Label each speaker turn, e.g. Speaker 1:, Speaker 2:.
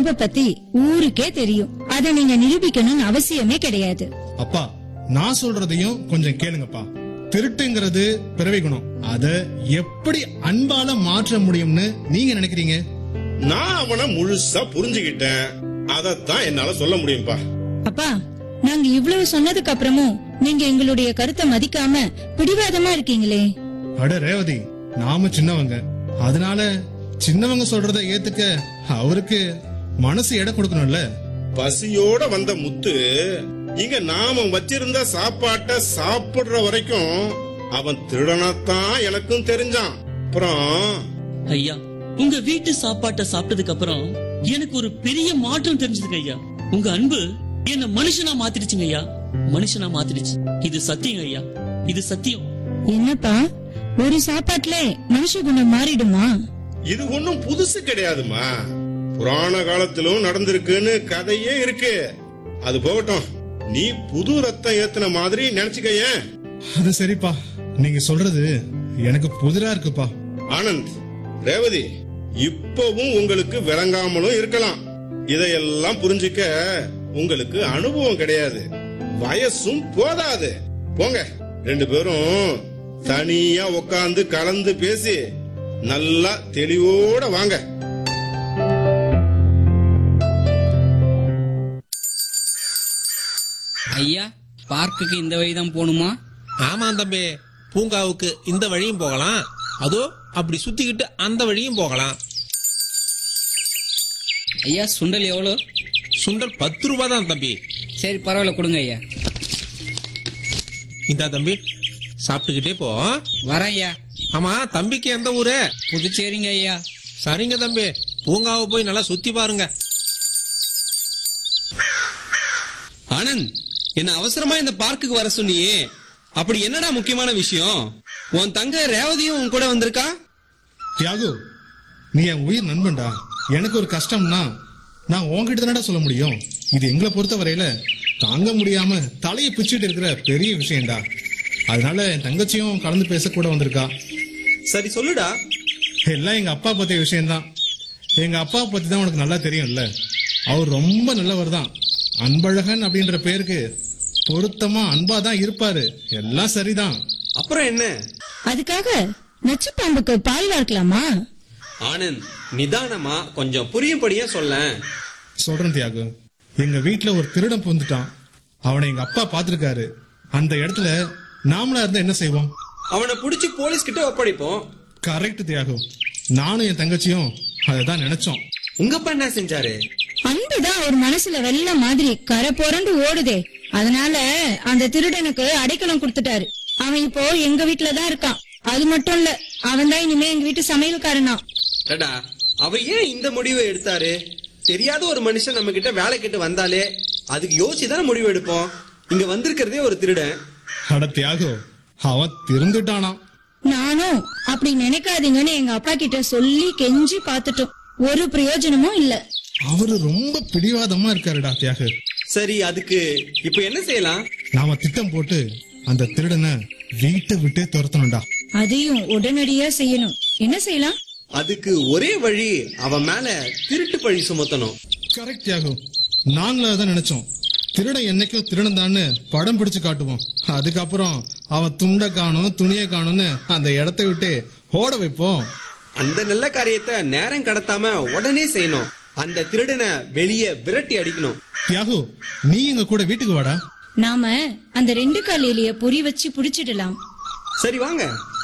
Speaker 1: அன்பை பத்தி ஊருக்கே தெரியும் அத நீங்க நிரூபிக்கணும்னு அவசியமே கிடையாது
Speaker 2: அப்பா நான் சொல்றதையும் கொஞ்சம் கேளுங்கப்பா திருட்டுங்கிறது பிறவி குணம் அத எப்படி அன்பால மாற்ற முடியும்னு நீங்க நினைக்கிறீங்க
Speaker 3: நான் அவனை முழுசா புரிஞ்சுகிட்டேன் அதத்தான் என்னால சொல்ல முடியும்பா
Speaker 1: அப்பா நாங்க இவ்வளவு சொன்னதுக்கு அப்புறமும் நீங்க எங்களுடைய கருத்தை மதிக்காம பிடிவாதமா இருக்கீங்களே
Speaker 2: அட ரேவதி நாம சின்னவங்க அதனால சின்னவங்க சொல்றத ஏத்துக்க அவருக்கு மனசு இடம் கொடுக்கணும்ல
Speaker 3: பசியோட வந்த முத்து இங்க நாம வச்சிருந்த சாப்பாட்ட சாப்பிடுற வரைக்கும் அவன் திருடனாத்தான் எனக்கும் தெரிஞ்சான் அப்புறம்
Speaker 4: ஐயா உங்க வீட்டு சாப்பாட்டை சாப்பிட்டதுக்கு அப்புறம் எனக்கு ஒரு பெரிய மாற்றம் தெரிஞ்சதுங்க ஐயா உங்க அன்பு என்ன மனுஷனா மாத்திடுச்சுங்க ஐயா மனுஷனா மாத்திடுச்சு இது சத்தியம் ஐயா இது சத்தியம்
Speaker 1: என்னப்பா ஒரு சாப்பாட்டுல மனுஷ குணம் மாறிடுமா
Speaker 3: இது ஒண்ணும் புதுசு கிடையாதுமா புராண காலத்திலும் நடந்திருக்குன்னு கதையே இருக்கு அது போகட்டும் நீ புது ரத்தம் ஏத்துன மாதிரி நினைச்சுக்கயேன்
Speaker 2: அது சரிப்பா நீங்க சொல்றது எனக்கு புதிரா இருக்குப்பா
Speaker 3: ஆனந்த் ரேவதி இப்பவும் உங்களுக்கு விளங்காமலும் இருக்கலாம் இதையெல்லாம் புரிஞ்சுக்க உங்களுக்கு அனுபவம் கிடையாது வயசும் போதாது போங்க ரெண்டு பேரும் தனியா உட்கார்ந்து கலந்து பேசி நல்லா தெளிவோட வாங்க
Speaker 5: ஐயா பார்க்குக்கு இந்த வழிதான் போகணுமா
Speaker 6: ஆமா தம்பி பூங்காவுக்கு இந்த வழியும் போகலாம் அதோ அப்படி சுத்திக்கிட்டு அந்த வழியும் போகலாம்
Speaker 5: ஐயா சுண்டல் எவ்வளோ
Speaker 6: சுண்டல் பத்து ரூபாய் தான் தம்பி
Speaker 5: சரி பரவாயில்ல கொடுங்க ஐயா
Speaker 6: இந்தா தம்பி சாப்பிட்டுக்கிட்டே போ
Speaker 5: வரேன் ஐயா
Speaker 6: ஆமா தம்பிக்கு எந்த ஊரு
Speaker 5: புதுச்சேரிங்க ஐயா
Speaker 6: சரிங்க தம்பி பூங்காவை போய் நல்லா சுத்தி பாருங்க
Speaker 7: ஆனந்த் என்ன அவசரமா இந்த பார்க்குக்கு வர சொன்னியே அப்படி என்னடா முக்கியமான விஷயம் உன் தங்க ரேவதியும் உன் கூட வந்திருக்கா
Speaker 2: தியாகு நீ என் உயிர் நண்பன்டா எனக்கு ஒரு கஷ்டம்னா நான் உன்கிட்ட தானடா சொல்ல முடியும் இது எங்களை பொறுத்த வரையில தாங்க முடியாம தலையை பிச்சுட்டு இருக்கிற பெரிய விஷயம்டா அதனால என் தங்கச்சியும் கலந்து பேச கூட வந்திருக்கா
Speaker 7: சரி சொல்லுடா
Speaker 2: எல்லாம் எங்க அப்பா பத்திய விஷயம்தான் எங்க அப்பா பத்தி தான் உனக்கு நல்லா தெரியும்ல அவர் ரொம்ப நல்லவர் தான் அன்பழகன் அப்படின்ற பேருக்கு பொருத்தமா அன்பா தான் இருப்பாரு எல்லாம் சரிதான்
Speaker 7: அப்புறம் என்ன
Speaker 1: அதுக்காக நச்சு பாம்புக்கு பால் வார்க்கலாமா
Speaker 7: ஆனந்த் நிதானமா கொஞ்சம் புரியும்படியா சொல்லேன்
Speaker 2: சொல்றேன் தியாகு எங்க வீட்ல ஒரு திருடன் புந்துட்டான் அவனை எங்க அப்பா பாத்திருக்காரு அந்த இடத்துல நாமளா இருந்தா என்ன செய்வோம்
Speaker 7: அவனை புடிச்சு போலீஸ் கிட்ட ஒப்படைப்போம்
Speaker 2: கரெக்ட் தியாகு நானும் என் தங்கச்சியும் அததான் நினைச்சோம்
Speaker 7: உங்க அப்பா என்ன செஞ்சாரு
Speaker 1: அன்புதான் ஒரு மனசுல வெள்ள மாதிரி கரை புரண்டு ஓடுதே அதனால அந்த திருடனுக்கு அடைக்கலம் கொடுத்துட்டாரு அவன் இப்போ எங்க வீட்டுல தான் இருக்கான் அது மட்டும் இல்ல அவன் தான் இனிமே எங்க வீட்டு சமையல்காரனா
Speaker 7: டடா அவர் ஏன் இந்த முடிவை எடுத்தாரு தெரியாத ஒரு மனுஷன் நம்ம கிட்ட வேலை கிட்ட வந்தாலே அதுக்கு யோசிச்சு முடிவு எடுப்போம் இங்க வந்திருக்கிறதே ஒரு திருடன்
Speaker 2: அட தியாகு அவன் திருந்துட்டானா
Speaker 1: நானும் அப்படி நினைக்காதீங்கன்னு எங்க அப்பா கிட்ட சொல்லி கெஞ்சி பாத்துட்டோம் ஒரு பிரயோஜனமும் இல்ல
Speaker 2: அவரு ரொம்ப பிடிவாதமா இருக்காருடா தியாகு
Speaker 7: சரி அதுக்கு இப்ப என்ன செய்யலாம்
Speaker 2: நாம திட்டம் போட்டு அந்த திருடனை வீட்டை விட்டே துரத்தணும்டா
Speaker 1: அதையும் உடனடியா செய்யணும் என்ன செய்யலாம்
Speaker 7: அதுக்கு ஒரே வழி அவன் மேல திருட்டு பழி சுமத்தணும்
Speaker 2: கரெக்ட் தியாகு நாங்களும் அதான் நினைச்சோம் திருடன் என்னைக்கும் திருடன் தான்னு படம் பிடிச்சு காட்டுவோம் அதுக்கப்புறம் அவன் துண்டை காணும் துணியை காணும்னு அந்த இடத்தை விட்டு ஓட வைப்போம்
Speaker 7: அந்த நல்ல காரியத்தை நேரம் கடத்தாம உடனே செய்யணும் அந்த திருடனை வெளியே விரட்டி அடிக்கணும்
Speaker 2: தியாகு நீ எங்க கூட வீட்டுக்கு வாடா
Speaker 1: நாம அந்த ரெண்டு கால் எலிய பொறி வச்சு புடிச்சிடலாம்
Speaker 7: சரி வாங்க